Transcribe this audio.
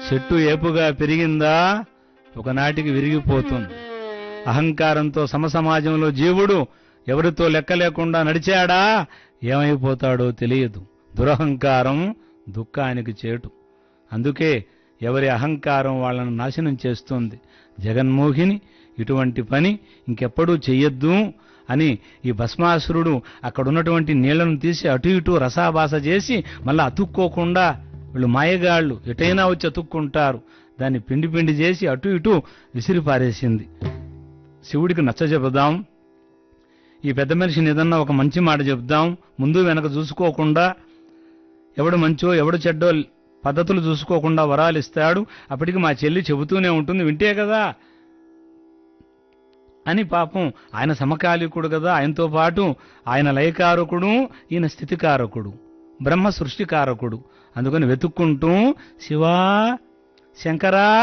చెట్టు ఏపుగా పెరిగిందా ఒకనాటికి విరిగిపోతుంది అహంకారంతో సమసమాజంలో జీవుడు ఎవరితో లెక్క లేకుండా నడిచాడా ఏమైపోతాడో తెలియదు దురహంకారం దుఃఖానికి చేటు అందుకే ఎవరి అహంకారం వాళ్ళను నాశనం చేస్తుంది జగన్మోహిని ఇటువంటి పని ఇంకెప్పుడూ చెయ్యొద్దు అని ఈ భస్మాసురుడు అక్కడ ఉన్నటువంటి నీళ్లను తీసి అటు ఇటు రసాభాస చేసి మళ్ళీ అతుక్కోకుండా వీళ్ళు మాయగాళ్ళు ఎటైనా వచ్చి అతుక్కుంటారు దాన్ని పిండి పిండి చేసి అటు ఇటు విసిరి పారేసింది శివుడికి నచ్చ చెబుదాం ఈ పెద్ద మనిషిని ఏదన్నా ఒక మంచి మాట చెప్దాం ముందు వెనక చూసుకోకుండా ఎవడు మంచో ఎవడు చెడ్డో పద్ధతులు చూసుకోకుండా వరాలు ఇస్తాడు అప్పటికి మా చెల్లి చెబుతూనే ఉంటుంది వింటే కదా అని పాపం ఆయన సమకాలికుడు కదా ఆయనతో పాటు ఆయన లయకారకుడు ఈయన స్థితికారకుడు బ్రహ్మ సృష్టికారకుడు అందుకని వెతుక్కుంటూ శివా శంకరా